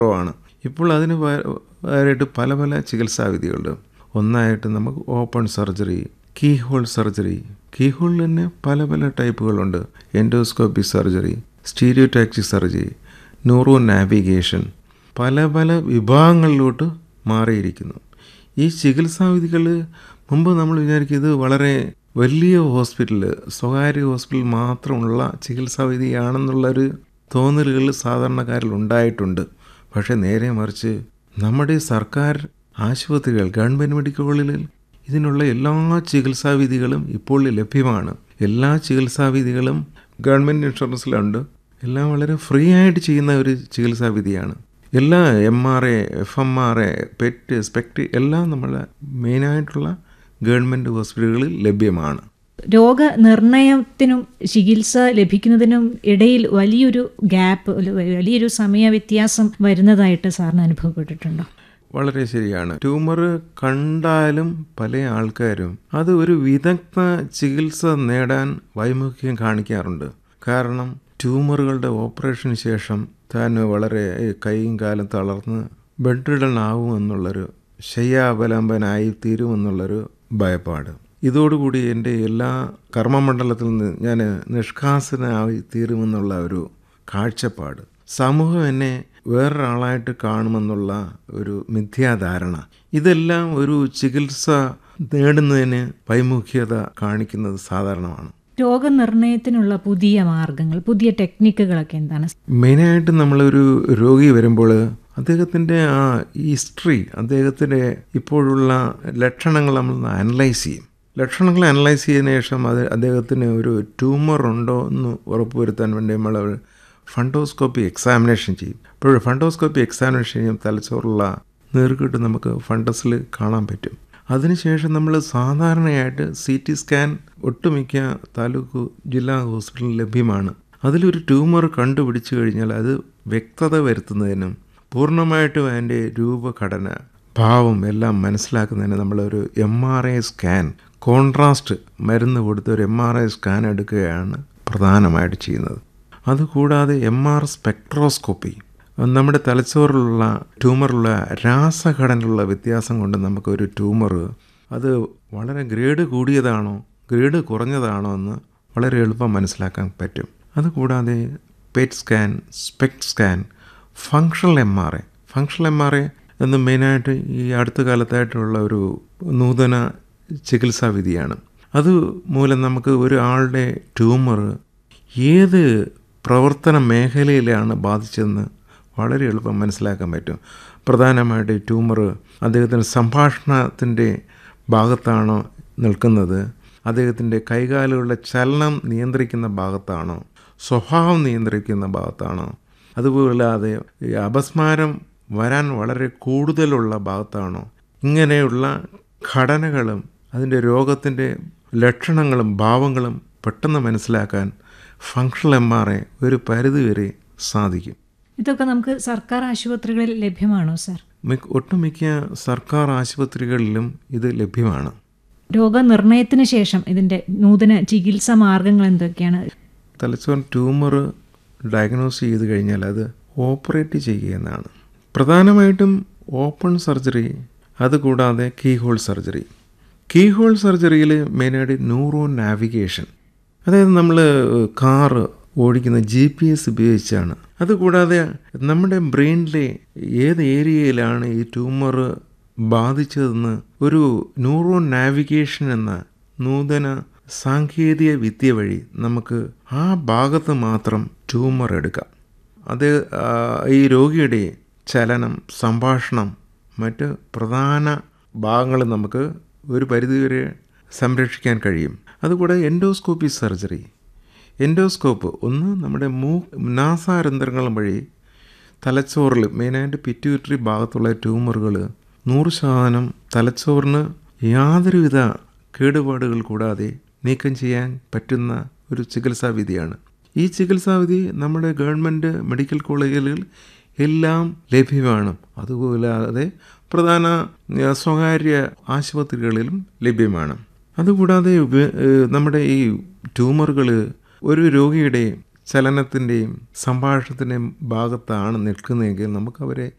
കുറവാണ് ഇപ്പോൾ അതിന് പകരമായിട്ട് പല പല ചികിത്സാവിധികളുണ്ട് ഒന്നായിട്ട് നമുക്ക് open surgery key hole surgery key ഹോളിൽ തന്നെ പല പല ടൈപ്പുകളുണ്ട് endoscopy surgery stereotactic surgery neuro navigation പല പല വിഭാഗങ്ങളിലോട്ട് മാറിയിരിക്കുന്നു ഈ ചികിത്സാവിധികൾ മുമ്പ് നമ്മൾ വിചാരിക്കും ഇത് വളരെ വലിയ ഹോസ്പിറ്റൽ സ്വകാര്യ ഹോസ്പിറ്റൽ മാത്രമുള്ള ചികിത്സാവിധിയാണെന്നുള്ളൊരു തോന്നലുകൾ സാധാരണക്കാരിൽ ഉണ്ടായിട്ടുണ്ട് പക്ഷേ നേരെ മറിച്ച് നമ്മുടെ സർക്കാർ ആശുപത്രികൾ ഗവൺമെൻറ് മെഡിക്കൽ കോളേജിൽ ഇതിനുള്ള എല്ലാ ചികിത്സാവിധികളും ഇപ്പോൾ ലഭ്യമാണ് എല്ലാ ചികിത്സാവിധികളും ഗവൺമെൻറ് ഇൻഷുറൻസിലുണ്ട് എല്ലാം വളരെ ഫ്രീ ആയിട്ട് ചെയ്യുന്ന ഒരു ചികിത്സാവിധിയാണ് എല്ലാ M R A F M R A PET SPECT എല്ലാം നമ്മളെ മെയിനായിട്ടുള്ള ഗവൺമെൻറ് ഹോസ്പിറ്റലുകളിൽ ലഭ്യമാണ് രോഗനിർണയത്തിനും ചികിത്സ ലഭിക്കുന്നതിനും ഇടയിൽ വലിയൊരു ഗ്യാപ്പ് വലിയൊരു സമയ വ്യത്യാസം വരുന്നതായിട്ട് സാറിന് അനുഭവപ്പെട്ടിട്ടുണ്ടോ വളരെ ശരിയാണ് ട്യൂമർ കണ്ടാലും പല ആൾക്കാരും അത് ഒരു വിദഗ്ധ ചികിത്സ നേടാൻ വൈമുഖ്യം കാണിക്കാറുണ്ട് കാരണം ട്യൂമറുകളുടെ ഓപ്പറേഷന് ശേഷം താൻ വളരെ കൈയും കാലും തളർന്ന് ബെഡ് ആവുമെന്നുള്ളൊരു ശയ്യാവലംബനായി തീരുമെന്നുള്ളൊരു ഭയപ്പാട് ഇതോടുകൂടി എൻ്റെ എല്ലാ കർമ്മമണ്ഡലത്തിൽ നിന്ന് ഞാൻ നിഷ്കാസനായി തീരുമെന്നുള്ള ഒരു കാഴ്ചപ്പാട് സമൂഹം എന്നെ വേറൊരാളായിട്ട് കാണുമെന്നുള്ള ഒരു മിഥ്യാധാരണ ഇതെല്ലാം ഒരു ചികിത്സ നേടുന്നതിന് വൈമുഖ്യത കാണിക്കുന്നത് സാധാരണമാണ് രോഗനിർണയത്തിനുള്ള പുതിയ മാർഗങ്ങൾ പുതിയ ടെക്നിക്കുകളൊക്കെ എന്താണ് മെയിനായിട്ട് നമ്മളൊരു രോഗി വരുമ്പോൾ അദ്ദേഹത്തിൻ്റെ ആ ഹിസ്റ്ററി അദ്ദേഹത്തിൻ്റെ ഇപ്പോഴുള്ള ലക്ഷണങ്ങൾ നമ്മൾ അനലൈസ് ചെയ്യും ലക്ഷണങ്ങൾ അനലൈസ് ചെയ്തതിനു ശേഷം അത് അദ്ദേഹത്തിന് ഒരു ട്യൂമർ ഉണ്ടോ എന്ന് ഉറപ്പുവരുത്താൻ വേണ്ടി നമ്മൾ ഫണ്ടോസ്കോപ്പി എക്സാമിനേഷൻ ചെയ്യും അപ്പോൾ ഫണ്ടോസ്കോപ്പി എക്സാമിനേഷൻ ചെയ്യും തലച്ചോറുള്ള നീർക്കെട്ട് നമുക്ക് ഫണ്ടസിൽ കാണാൻ പറ്റും അതിനുശേഷം നമ്മൾ സാധാരണയായിട്ട് സി ടി സ്കാൻ ഒട്ടുമിക്ക താലൂക്ക് ജില്ലാ ഹോസ്പിറ്റലിൽ ലഭ്യമാണ് അതിലൊരു ട്യൂമർ കണ്ടുപിടിച്ചു കഴിഞ്ഞാൽ അത് വ്യക്തത വരുത്തുന്നതിനും പൂർണ്ണമായിട്ടും അതിൻ്റെ രൂപഘടന ഭാവം എല്ലാം മനസ്സിലാക്കുന്നതിന് നമ്മളൊരു M R I scan contrast മരുന്ന് കൊടുത്ത് ഒരു എം ആർ ഐ സ്കാൻ എടുക്കുകയാണ് പ്രധാനമായിട്ട് ചെയ്യുന്നത് അതുകൂടാതെ എം ആർ സ്പെക്ട്രോസ്കോപ്പി നമ്മുടെ തലച്ചോറിലുള്ള ട്യൂമറുള്ള രാസഘടനയുള്ള വ്യത്യാസം കൊണ്ട് നമുക്കൊരു ട്യൂമർ അത് വളരെ ഗ്രേഡ് കൂടിയതാണോ ഗ്രേഡ് കുറഞ്ഞതാണോ എന്ന് വളരെ എളുപ്പം മനസ്സിലാക്കാൻ പറ്റും അതുകൂടാതെ PET scan SPECT scan functional M R A functional M R A എന്ന് മെയിനായിട്ട് ഈ അടുത്ത കാലത്തായിട്ടുള്ള ഒരു നൂതന ചികിത്സാവിധിയാണ് അത് മൂലം നമുക്ക് ഒരാളുടെ ട്യൂമർ ഏത് പ്രവർത്തന മേഖലയിലാണ് ബാധിച്ചതെന്ന് വളരെ എളുപ്പം മനസ്സിലാക്കാൻ പറ്റും പ്രധാനമായിട്ട് ട്യൂമർ അദ്ദേഹത്തിൻ്റെ സംഭാഷണത്തിൻ്റെ ഭാഗത്താണോ നിൽക്കുന്നത് അദ്ദേഹത്തിൻ്റെ കൈകാലുകളുടെ ചലനം നിയന്ത്രിക്കുന്ന ഭാഗത്താണോ സ്വഭാവം നിയന്ത്രിക്കുന്ന ഭാഗത്താണോ അതുപോലാതെ അപസ്മാരം വരാൻ വളരെ കൂടുതലുള്ള ഭാഗത്താണോ ഇങ്ങനെയുള്ള ഘടനകളും അതിൻ്റെ രോഗത്തിൻ്റെ ലക്ഷണങ്ങളും ഭാവങ്ങളും പെട്ടെന്ന് മനസ്സിലാക്കാൻ ഫങ്ഷണൽ എം ആർ എ ഒരു പരിധിവരെ സാധിക്കും ഇതൊക്കെ നമുക്ക് സർക്കാർ ആശുപത്രികളിൽ ലഭ്യമാണോ സാർ ഒട്ടുമിക്ക സർക്കാർ ആശുപത്രികളിലും ഇത് ലഭ്യമാണ് രോഗനിർണയത്തിന് ശേഷം ഇതിൻ്റെ നൂതന ചികിത്സാ മാർഗങ്ങൾ എന്തൊക്കെയാണ് തലച്ചോർ ട്യൂമർ ഡയഗ്നോസ് ചെയ്ത് കഴിഞ്ഞാൽ അത് ഓപ്പറേറ്റ് ചെയ്യുന്നതാണ് പ്രധാനമായിട്ടും ഓപ്പൺ സർജറി അതുകൂടാതെ key hole surgery key hole സർജറിയിൽ മെയിനായിട്ട് ന്യൂറോ നാവിഗേഷൻ അതായത് നമ്മൾ കാറ് ഓടിക്കുന്ന ജി പി എസ് ഉപയോഗിച്ചാണ് അതുകൂടാതെ നമ്മുടെ ബ്രെയിനിലെ ഏത് ഏരിയയിലാണ് ഈ ട്യൂമർ ബാധിച്ചതെന്ന് ഒരു ന്യൂറോ നാവിഗേഷൻ എന്ന നൂതന സാങ്കേതിക വിദ്യ വഴി നമുക്ക് ആ ഭാഗത്ത് മാത്രം ട്യൂമർ എടുക്കാം അത് ഈ രോഗിയുടെ ചലനം സംഭാഷണം മറ്റ് പ്രധാന ഭാഗങ്ങൾ നമുക്ക് ഒരു പരിധിവരെ സംരക്ഷിക്കാൻ കഴിയും അതുകൂടെ എൻഡോസ്കോപ്പി സർജറി എൻഡോസ്കോപ്പ് ഒന്ന് നമ്മുടെ മൂ നാസാരന്ധ്രങ്ങൾ വഴി തലച്ചോറിൽ മെയിനായിട്ട് പിറ്റ്യൂട്ടറി ഭാഗത്തുള്ള ട്യൂമറുകൾ നൂറ് ശതമാനം തലച്ചോറിന് യാതൊരുവിധ കേടുപാടുകൾ കൂടാതെ നീക്കം ചെയ്യാൻ പറ്റുന്ന ഒരു ചികിത്സാവിധിയാണ് ഈ ചികിത്സാവിധി നമ്മുടെ ഗവൺമെൻറ് മെഡിക്കൽ കോളേജുകളിൽ എല്ലാം ലഭ്യമാണ് അതുകൂടാതെ പ്രധാന സ്വകാര്യ ആശുപത്രികളിലും ലഭ്യമാണ് അതുകൂടാതെ നമ്മുടെ ഈ ട്യൂമറുകൾ ഒരു രോഗിയുടെ ചലനത്തിൻ്റെയും സംഭാഷണത്തിൻ്റെയും ഭാഗത്താണ് നിൽക്കുന്നതെങ്കിൽ നമുക്കവരെ